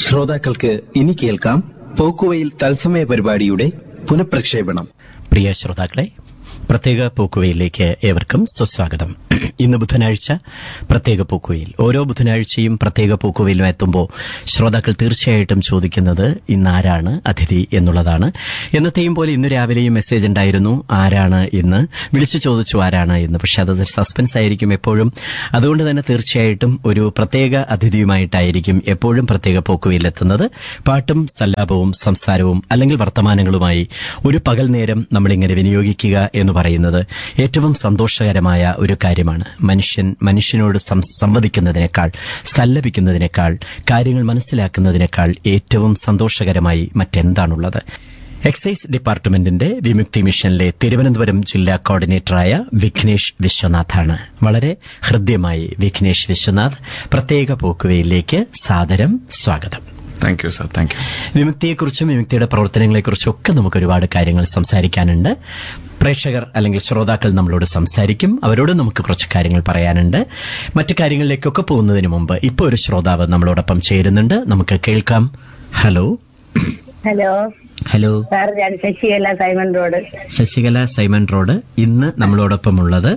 ശ്രോതാക്കൾക്ക് ഇനി കേൾക്കാം പോക്കുവയിൽ തത്സമയ പരിപാടിയുടെ പുനഃപ്രക്ഷേപണം പ്രിയ ശ്രോതാക്കളെ പ്രത്യേക പൂക്കുവയിലേക്ക് ഏവർക്കും സുസ്വാഗതം ഇന്ന് ബുധനാഴ്ച പ്രത്യേക പൂക്കുവയിൽ ഓരോ ബുധനാഴ്ചയും പ്രത്യേക പൂക്കുവയിലും എത്തുമ്പോൾ ശ്രോതാക്കൾ തീർച്ചയായിട്ടും ചോദിക്കുന്നത് ഇന്ന് ആരാണ് അതിഥി എന്നുള്ളതാണ് എന്നത്തെയും പോലെ ഇന്ന് രാവിലെയും മെസ്സേജ് ഉണ്ടായിരുന്നു ആരാണ് ഇന്ന് വിളിച്ചു ചോദിച്ചു ആരാണ് എന്ന് പക്ഷെ അത് സസ്പെൻസ് ആയിരിക്കും എപ്പോഴും അതുകൊണ്ട് തന്നെ തീർച്ചയായിട്ടും ഒരു പ്രത്യേക അതിഥിയുമായിട്ടായിരിക്കും എപ്പോഴും പ്രത്യേക പോക്കുവയിൽ എത്തുന്നത് പാട്ടും സല്ലാപവും സംസാരവും അല്ലെങ്കിൽ വർത്തമാനങ്ങളുമായി ഒരു പകൽ നേരം നമ്മളിങ്ങനെ വിനിയോഗിക്കുക എന്ന് പറയുന്നത് ഏറ്റവും സന്തോഷകരമായ ഒരു കാര്യമാണ് മനുഷ്യൻ മനുഷ്യനോട് സം- സംവദിക്കുന്നതിനേക്കാൾ സല്ലപിക്കുന്നതിനേക്കാൾ കാര്യങ്ങൾ മനസ്സിലാക്കുന്നതിനേക്കാൾ ഏറ്റവും സന്തോഷകരമായി മറ്റെന്താണുള്ളത് എക്സൈസ് ഡിപ്പാർട്ട്മെന്റിന്റെ വിമുക്തി മിഷനിലെ തിരുവനന്തപുരം ജില്ലാ കോർഡിനേറ്ററായ വിഘ്നേഷ് വിശ്വനാഥാണ് വളരെ ഹൃദ്യമായി വിഘ്നേഷ് വിശ്വനാഥ് പ്രത്യേക പോക്കുവയിലേക്ക് സാദരം സ്വാഗതം thank you sir thank you വിമുക്തിയെക്കുറിച്ചും വിമുക്തിയുടെ പ്രവർത്തനങ്ങളെക്കുറിച്ചും ഒക്കെ നമുക്ക് ഒരുപാട് കാര്യങ്ങൾ സംസാരിക്കാനുണ്ട് പ്രേക്ഷകർ അല്ലെങ്കിൽ ശ്രോതാക്കൾ നമ്മളോട് സംസാരിക്കും അവരോട് നമുക്ക് കുറച്ച് കാര്യങ്ങൾ പറയാനുണ്ട് മറ്റു കാര്യങ്ങളിലേക്കൊക്കെ പോകുന്നതിന് മുമ്പ് ഇപ്പോൾ ഒരു ശ്രോതാവ് നമ്മളോടൊപ്പം ചേരുന്നുണ്ട് നമുക്ക് കേൾക്കാം ഹലോ ഹലോ ഹലോ സാർ ഞാൻ ശശികല സൈമൺ റോഡ് ശശികല സൈമൺ റോഡ് ഇന്ന് നമ്മളോടൊപ്പമുള്ളത്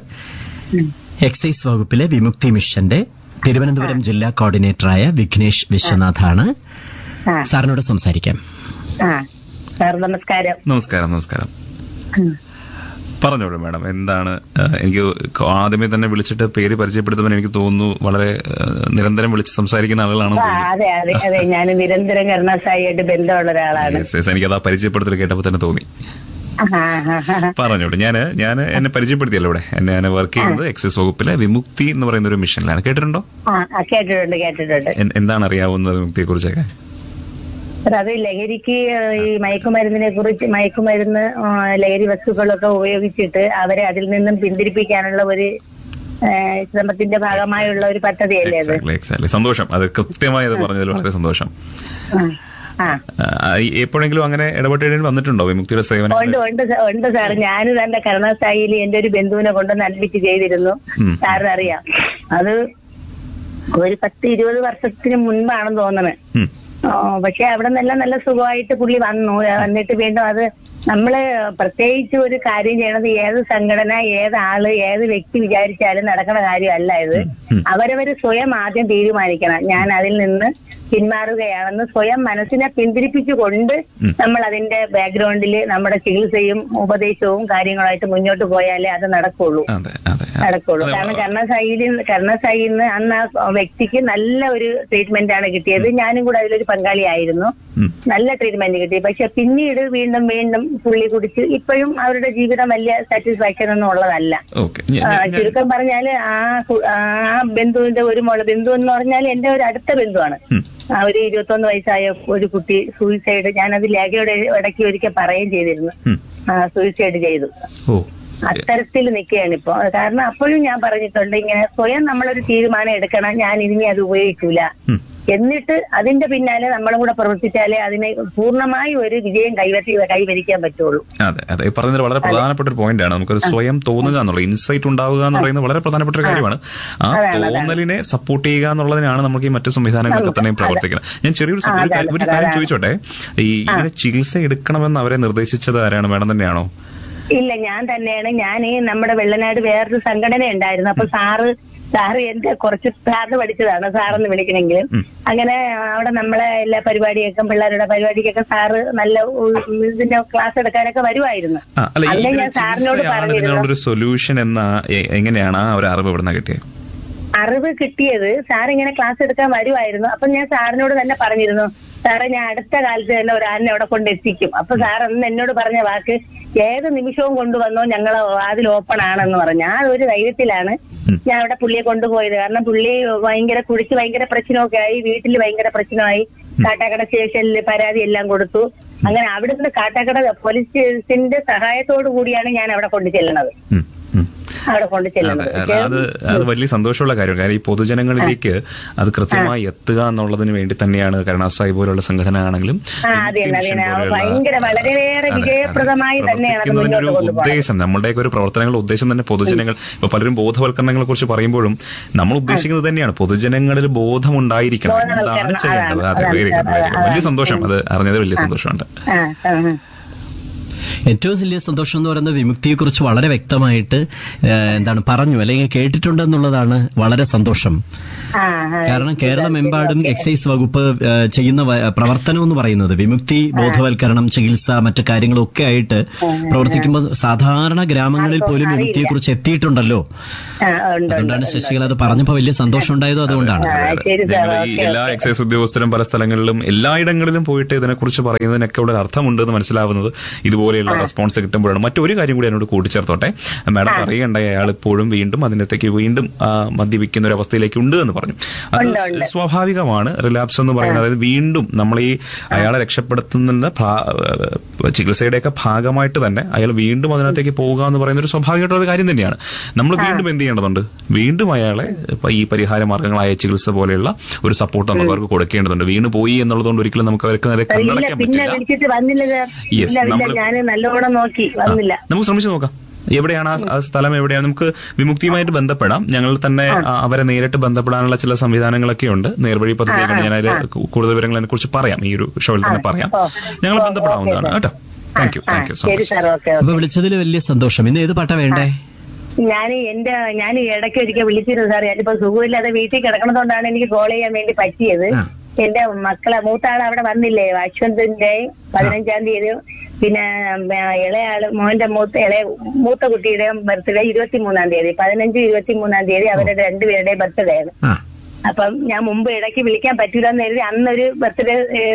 എക്സൈസ് വകുപ്പിലെ വിമുക്തി മിഷന്റെ തിരുവനന്തപുരം ജില്ലാ കോർഡിനേറ്ററായ വിഘ്നേഷ് വിശ്വനാഥാണ് ആ സാറിനോട് സംസാരിക്കാം ആ സാർ നമസ്കാരം നമസ്കാരം നമസ്കാരം ഉം. പറഞ്ഞോളൂ മാഡം എന്താണ് ഏഹ്, എനിക്ക് ആദ്യമേ തന്നെ വിളിച്ചിട്ട് പേര് പരിചയപ്പെടുത്തുമ്പോൾ എനിക്ക് തോന്നുന്നു വളരെ ഏഹ്, നിരന്തരം വിളിച്ച് സംസാരിക്കുന്ന ആളുകളാണെന്ന് ആ തോന്നുന്നു അതെ അതെ അതെ ഞാൻ നിരന്തരം കരുണാസായിയായിട്ട് ബന്ധമുള്ള ഒരാളാണ് Yes, yes, എനിക്കത് ആ പരിചയപ്പെടുത്തൽ കേട്ടപ്പോൾ തന്നെ തോന്നി ആ, ആ, ആ, ആ. പറഞ്ഞോളൂ ഞാൻ ഞാൻ എന്നെ പരിചയപ്പെടുത്തിയല്ലോ ഇവിടെ എന്നെ ഞാൻ വർക്ക് ചെയ്യുന്നത് എക്സൈസ് വകുപ്പിലെ വിമുക്തി എന്ന് പറയുന്ന ഒരു മിഷനിലാണ് കേട്ടിട്ടുണ്ടോ ആ ആ, കേട്ടിട്ടുണ്ട് കേട്ടിട്ടുണ്ട് എൻ- എന്താണ് അറിയാവുന്നത് വിമുക്തിയെ കുറിച്ചൊക്കെ സാർ അത് ലഹരിക്ക് ഈ മയക്കുമരുന്നിനെ കുറിച്ച് മയക്കുമരുന്ന് ആ, ലഹരി വസ്തുക്കളൊക്കെ ഉപയോഗിച്ചിട്ട് അവരെ അതിൽ നിന്നും പിന്തിരിപ്പിക്കാനുള്ള ഒരു ഏ, ശ്രമത്തിന്റെ ഭാഗമായുള്ള ഒരു പദ്ധതിയല്ലേ അത് എക്സാക്ട്ലി എക്സാക്ട്ലി സന്തോഷം അത് കൃത്യമായി അത് പറഞ്ഞതിൽ വളരെ സന്തോഷം ആ, ആ ആ, ഈ എപ്പോഴെങ്കിലും അങ്ങനെ ഇടപെട്ടേണ്ടി വന്നിട്ടുണ്ടോ വിമുക്തിയുടെ സേവനം ഉണ്ട് ഉണ്ട് സ- ഉണ്ട് സാർ ഞാൻ തന്നെ കരുണാസായിയിൽ എന്റെ ഒരു ബന്ധുവിനെ കൊണ്ടുവന്ന് അഡ്മിറ്റ് ചെയ്തിരുന്നു ഉം. സാറിന് അറിയാം അത് ഒരു പത്ത് ഇരുപത് വർഷത്തിന് മുൻപാണെന്ന് തോന്നണേ ഉം. പക്ഷെ അവിടെ നിന്നെല്ലാം നല്ല സുഖമായിട്ട് പുള്ളി വന്നു വന്നിട്ട് വീണ്ടും അത് നമ്മള് പ്രത്യേകിച്ച് ഒരു കാര്യം ചെയ്യണത് ഏത് സംഘടന ഏത് ആള് ഏത് വ്യക്തി വിചാരിച്ചാലും നടക്കുന്ന കാര്യമല്ല ഇത് അവരവര് സ്വയം ആദ്യം തീരുമാനിക്കണം ഞാൻ അതിൽ നിന്ന് പിന്മാറുകയാണെന്ന് സ്വയം മനസ്സിനെ പിന്തിരിപ്പിച്ചുകൊണ്ട് നമ്മൾ അതിന്റെ ബാക്ക്ഗ്രൗണ്ടിൽ നമ്മുടെ ചികിത്സയും ഉപദേശവും കാര്യങ്ങളായിട്ട് മുന്നോട്ട് പോയാലേ അത് നടക്കുള്ളൂ അതെ അതെ അതെ. നടക്കുള്ളൂ അതെ, കാരണം കർണസായിൽ കർണസായിൽ നിന്ന് അന്ന് ആ വ്യക്തിക്ക് നല്ല ഒരു ട്രീറ്റ്മെന്റ് ആണ് കിട്ടിയത് ഞാനും കൂടെ അതിലൊരു പങ്കാളിയായിരുന്നു ഉം. നല്ല ട്രീറ്റ്മെന്റ് കിട്ടി പക്ഷെ പിന്നീട് വീണ്ടും വീണ്ടും പുള്ളി കുടിച്ച് ഇപ്പോഴും അവരുടെ ജീവിതം വലിയ സാറ്റിസ്ഫാക്ഷൻ ഒന്നും ഉള്ളതല്ല ഓക്കെ ആ, ചുരുക്കം പറഞ്ഞാല് ആ കു- ആ ബന്ധുവിന്റെ ഒരു മോള് ബന്ധു എന്ന് പറഞ്ഞാൽ എന്റെ ഒരു അടുത്ത ബന്ധുവാണ് ആ ഒരു ഇരുപത്തൊന്ന് വയസ്സായ ഒരു കുട്ടി സൂയിസൈഡ് ഞാനത് ലേഖയുടെ ഇടയ്ക്ക് ഒരിക്കൽ പറയുകയും ചെയ്തിരുന്നു സൂയിസൈഡ് ചെയ്തു ഓ അത്തരത്തിൽ നിൽക്കുകയാണ് ഇപ്പൊ കാരണം അപ്പോഴും ഞാൻ പറഞ്ഞിട്ടുണ്ട് ഇങ്ങനെ സ്വയം നമ്മളൊരു തീരുമാനം എടുക്കണം ഞാൻ ഇനി അത് ഉപയോഗിക്കൂല ഉം. എന്നിട്ട് അതിന്റെ പിന്നാലെ നമ്മളും കൂടെ പ്രവർത്തിച്ചാലേ അതിനെ പൂർണ്ണമായി ഒരു വിജയം കൈവരി കൈവരിക്കാൻ പറ്റുള്ളൂ അതെ അതെ ഈ പറഞ്ഞത് വളരെ പ്രധാനപ്പെട്ട ഒരു പോയിന്റ് ആണ് നമുക്കൊരു സ്വയം തോന്നുക എന്നുള്ള ഇൻസൈറ്റ് ഉണ്ടാവുക എന്ന് പറയുന്നത് വളരെ പ്രധാനപ്പെട്ട ഒരു കാര്യമാണ് ആ അതാണ്, അതാണ്. തോന്നലിനെ സപ്പോർട്ട് ചെയ്യുക എന്നുള്ളതിനാണ് നമുക്ക് ഈ മറ്റു സംവിധാനങ്ങളൊക്കെ തന്നെയും പ്രവർത്തിക്കുന്നത് ഞാൻ ചെറിയൊരു ആ, ഒരു അതാണ്, കാര്യം- ഒരു കാര്യം അതാണ്. ചോദിച്ചോട്ടെ ഈ ഇങ്ങനെ ചികിത്സ എടുക്കണമെന്ന് അവരെ നിർദ്ദേശിച്ചത് ആരാണ് മേഡം തന്നെയാണോ ഇല്ല ഞാൻ തന്നെയാണ് ഞാൻ ഈ നമ്മുടെ വെള്ളനാട് വേറൊരു സംഘടന ഉണ്ടായിരുന്നു അപ്പൊ സാറ് സാറ് എന്റെ കുറച്ച് സാറിന് പഠിച്ചതാണ് സാറെന്ന് വിളിക്കണമെങ്കിലും ഉം. അങ്ങനെ അവിടെ നമ്മളെ എല്ലാ പരിപാടിയൊക്കെ പിള്ളേരുടെ പരിപാടിക്കൊക്കെ സാറ് നല്ല ഉ- ഇതിന്റെ ക്ലാസ് എടുക്കാനൊക്കെ വരുമായിരുന്നു ആ, അല്ല അന്ന് ഇതിന് ഞാൻ സാറിനോട് ചികിത്സയാണ് പറഞ്ഞിരുന്നു ഇതിനുള്ളൊരു സൊല്യൂഷൻ എന്ന എ- എങ്ങനെയാണ് ആ ഒരു അറിവ് ഇവിടുന്ന് കിട്ടിയത് അറിവ് കിട്ടിയത് സാർ ഇങ്ങനെ ക്ലാസ് എടുക്കാൻ വരുമായിരുന്നു അപ്പൊ ഞാൻ സാറിനോട് തന്നെ പറഞ്ഞിരുന്നു സാറെ ഞാൻ അടുത്ത കാലത്ത് തന്നെ ഒരാളിനെ അവിടെ കൊണ്ട് എത്തിക്കും അപ്പൊ സാർ അന്ന് എന്നോട് പറഞ്ഞ വാക്ക് ഏത് നിമിഷവും കൊണ്ടുവന്നോ ഞങ്ങൾ വാതിൽ ഓപ്പൺ ആണെന്ന് പറഞ്ഞു ആ ഒരു ധൈര്യത്തിലാണ് ഞാൻ അവിടെ പുള്ളിയെ കൊണ്ടുപോയത് കാരണം പുള്ളി ഭയങ്കര കുടിച്ച് ഭയങ്കര പ്രശ്നമൊക്കെ ആയി വീട്ടിൽ ഭയങ്കര പ്രശ്നമായി കാട്ടാക്കട സ്റ്റേഷനിൽ പരാതി എല്ലാം കൊടുത്തു അങ്ങനെ അവിടുന്ന് കാട്ടാക്കട പോലീസ് സ്റ്റേഷന്റെ സഹായത്തോടു കൂടിയാണ് ഞാൻ അവിടെ കൊണ്ടു ചെല്ലുന്നത് ഉം, ഉം. അവിടെ കൊണ്ട് അതെ ചെല്ലുന്നത് അതെ, അത് അത് വലിയ സന്തോഷമുള്ള കാര്യമാണ് കാരണം ഈ പൊതുജനങ്ങളിലേക്ക് അത് കൃത്യമായി എത്തുക എന്നുള്ളതിന് വേണ്ടി തന്നെയാണ് കരുണാസായി പോലുള്ള സംഘടന ആണെങ്കിലും ആ, അതെ, അതെ, അതെ. ഭയങ്കര വളരെയേറെ വിജയപ്രദമായി തന്നെയാണ് അത് മുന്നോട്ട് ഒരു കൊണ്ടുപോകുന്നത്. ഉദ്ദേശം നമ്മുടെയൊക്കെ ഒരു പ്രവർത്തനങ്ങളുടെ ഉദ്ദേശം തന്നെ പൊതുജനങ്ങൾ ഇപ്പൊ പലരും ബോധവൽക്കരണങ്ങളെ കുറിച്ച് പറയുമ്പോഴും നമ്മൾ ഉദ്ദേശിക്കുന്നത് തന്നെയാണ് പൊതുജനങ്ങളിൽ ബോധമുണ്ടായിരിക്കണം എന്താണ് ബോധവൽക്കരണം, ചെയ്യേണ്ടത് അതാണ്, അതെ വെരി ഗുഡ് അതാണ്, വെരി ഗുഡ് വലിയ അതാണ്. സന്തോഷം അത് അറിഞ്ഞത് വലിയ സന്തോഷമുണ്ട് ആ, ആ, ആ. ഏറ്റവും വലിയ സന്തോഷം എന്ന് പറയുന്നത് വിമുക്തിയെക്കുറിച്ച് വളരെ വ്യക്തമായിട്ട് ഏഹ്, എന്താണ് പറഞ്ഞു അല്ലെങ്കിൽ കേട്ടിട്ടുണ്ടെന്നുള്ളതാണ് വളരെ സന്തോഷം ആ, ആ. കാരണം കേരളമെമ്പാടും എക്സൈസ് വകുപ്പ് ഏഹ്, ചെയ്യുന്ന വ- പ്രവർത്തനം എന്ന് പറയുന്നത് വിമുക്തി ബോധവൽക്കരണം ചികിത്സ മറ്റു കാര്യങ്ങളൊക്കെ ആയിട്ട് പ്രവർത്തിക്കുമ്പോൾ സാധാരണ ഗ്രാമങ്ങളിൽ പോലും വിമുക്തിയെക്കുറിച്ച് എത്തിയിട്ടുണ്ടല്ലോ ആ, ഉണ്ട്, അതുകൊണ്ടാണ് ഉണ്ട്, ശശികല അത് പറഞ്ഞപ്പോൾ വലിയ സന്തോഷം ഉണ്ടായതും അതുകൊണ്ടാണ് ആ, ശരി സാർ ഞങ്ങൾ ഈ ഓക്കെ എല്ലാ എക്സൈസ് ഉദ്യോഗസ്ഥരും പല സ്ഥലങ്ങളിലും എല്ലായിടങ്ങളിലും പോയിട്ട് ഇതിനെക്കുറിച്ച് പറയുന്നതിനൊക്കെ ഉള്ള ഒരു അർത്ഥമുണ്ട് എന്ന് മനസ്സിലാവുന്നത് ഇതുപോലെയുള്ള റെസ്പോൺസ് കിട്ടുമ്പോഴാണ് മറ്റൊരു കാര്യം കൂടി എന്നോട് കൂട്ടിച്ചേർത്തോട്ടെ മാഡം പറയണ്ടായി അയാൾ ഇപ്പോഴും വീണ്ടും അതിനകത്തേക്ക് വീണ്ടും ആ, മദ്യപിക്കുന്ന ഒരു അവസ്ഥയിലേക്ക് ഉണ്ട് എന്ന് പറഞ്ഞു അത് ഉണ്ട്, ഉണ്ട്. സ്വാഭാവികമാണ് റിലാപ്സ് എന്ന് പറയുന്നത് അതായത് വീണ്ടും നമ്മൾ ഈ അയാളെ രക്ഷപ്പെടുത്തുന്ന ഭാ- ചികിത്സയുടെയൊക്കെ ഭാഗമായിട്ട് തന്നെ അയാൾ വീണ്ടും അതിനകത്തേക്ക് പോകുക എന്ന് പറയുന്ന ഒരു സ്വാഭാവികമായിട്ടുള്ള ഒരു കാര്യം തന്നെയാണ് നമ്മൾ വീണ്ടും എന്ത് ചെയ്യേണ്ടതുണ്ട് വീണ്ടും അയാളെ ഇപ്പൊ ഈ പരിഹാര മാർഗങ്ങളായ ചികിത്സ പോലെയുള്ള ഒരു സപ്പോർട്ട് നമുക്ക് അവർക്ക് കൊടുക്കേണ്ടതുണ്ട് വീണ് പോയി എന്നുള്ളതുകൊണ്ട് ഒരിക്കലും നമുക്ക് അവർക്ക് നേരെ ഇല്ല കണ്ണടയ്ക്കാൻ പിന്നെ പറ്റില്ല വിളിച്ചിട്ട് വന്നില്ല സാർ Yes, ഇല്ല ഇല്ല നമ്മള് ഞാൻ നല്ലോണം നോക്കി വന്നില്ല നമുക്ക് ശ്രമിച്ചു നോക്കാം എവിടെയാണ് ആ- ആ സ്ഥലം എവിടെയാണ് നമുക്ക് വിമുക്തിയുമായിട്ട് ബന്ധപ്പെടാം ഞങ്ങൾ തന്നെ ആ, അവരെ നേരിട്ട് ബന്ധപ്പെടാനുള്ള ചില സംവിധാനങ്ങളൊക്കെ ഉണ്ട് നേർവഴി പദ്ധതിയൊക്കെ ഞാൻ അതിൽ കൂടുതൽ വിവരങ്ങൾ അതിനെ കുറിച്ച് പറയാം ഈ ഒരു ഷോയിൽ തന്നെ പറയാം ഓ. ഞങ്ങൾ ഓ, ബന്ധപ്പെടാവുന്നതാണ് ഓക്കെ, കേട്ടോ താങ്ക് യു ആ, താങ്ക് യു സോ ശരി മച്ച് സാർ ഓക്കെ അപ്പൊ വിളിച്ചതിൽ വലിയ സന്തോഷം ഇന്ന് ഏത് പാട്ടാ വേണ്ടേ ഞാൻ എന്റെ ഞാൻ ഇടയ്ക്ക് ഒരിക്കൽ വിളിച്ചിരുന്നു സാർ ഞാനിപ്പോ സുഖമില്ലാതെ വീട്ടിൽ കിടക്കണതുകൊണ്ടാണ് എനിക്ക് കോൾ ചെയ്യാൻ വേണ്ടി പറ്റിയത് ആ. എന്റെ മക്കളെ മൂത്താൾ അവിടെ വന്നില്ലേ അശ്വന്തിന്റെ പതിനഞ്ചാം തീയതി പിന്നെ ഉം, ഇളയാള് മോന്റെ മൂത്ത ഇളയ മൂത്ത കുട്ടിയുടെ ബർത്ത്ഡേ ഇരുപത്തി മൂന്നാം തീയതി പതിനഞ്ച് ഇരുപത്തി മൂന്നാം തീയതി അവരുടെ രണ്ടുപേരുടെയും ബർത്ത്ഡേ ആണ് ആ അപ്പം ഞാൻ മുമ്പ് ഇടയ്ക്ക് വിളിക്കാൻ പറ്റൂല എന്ന് കരുതി അന്നൊരു ബർത്ത്ഡേ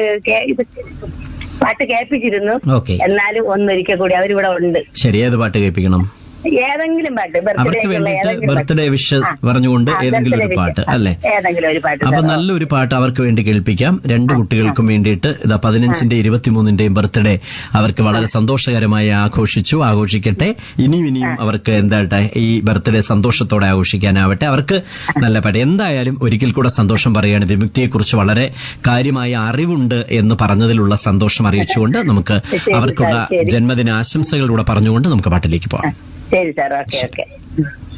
പാട്ട് കേൾപ്പിച്ചിരുന്നു ഓക്കെ എന്നാലും ഒന്നൊരിക്കൽ കൂടി അവരിവിടെ ഉണ്ട് ശരി ഏത് പാട്ട് കേൾപ്പിക്കണം ഏതെങ്കിലും പാട്ട് അവർക്ക് ബർത്ത്ഡേക്കുള്ള വേണ്ടിയിട്ട് ഏതെങ്കിലും പാട്ട്. ബർത്ത്ഡേ വിഷസ് ആ. പറഞ്ഞുകൊണ്ട് ആ, ഏതെങ്കിലും ഒരു birthday പാട്ട് wish. അല്ലേ ഏതെങ്കിലും ഒരു പാട്ട് അപ്പൊ സാർ. നല്ലൊരു പാട്ട് അവർക്ക് വേണ്ടി കേൾപ്പിക്കാം രണ്ട് കുട്ടികൾക്കും വേണ്ടിയിട്ട് ഇതാ പതിനഞ്ചിന്റെ ഇരുപത്തിമൂന്നിന്റെയും ബർത്ത്ഡേ അവർക്ക് വളരെ സന്തോഷകരമായി ആഘോഷിച്ചു ആഘോഷിക്കട്ടെ ഇനിയും ഇനിയും അവർക്ക് എന്താട്ടെ ഈ ബർത്ത്ഡേ സന്തോഷത്തോടെ ആഘോഷിക്കാനാവട്ടെ അവർക്ക് നല്ല പാട്ട് എന്തായാലും ഒരിക്കൽ കൂടെ സന്തോഷം പറയുകയാണ് വിമുക്തിയെക്കുറിച്ച് വളരെ കാര്യമായ അറിവുണ്ട് എന്ന് പറഞ്ഞതിലുള്ള സന്തോഷം അറിയിച്ചുകൊണ്ട് നമുക്ക് ശരി, അവർക്കുള്ള ശരി. ജന്മദിന ആശംസകളിലൂടെ പറഞ്ഞുകൊണ്ട് നമുക്ക് പാട്ടിലേക്ക് പോകാം ശരി സാർ ഓക്കെ ഓക്കെ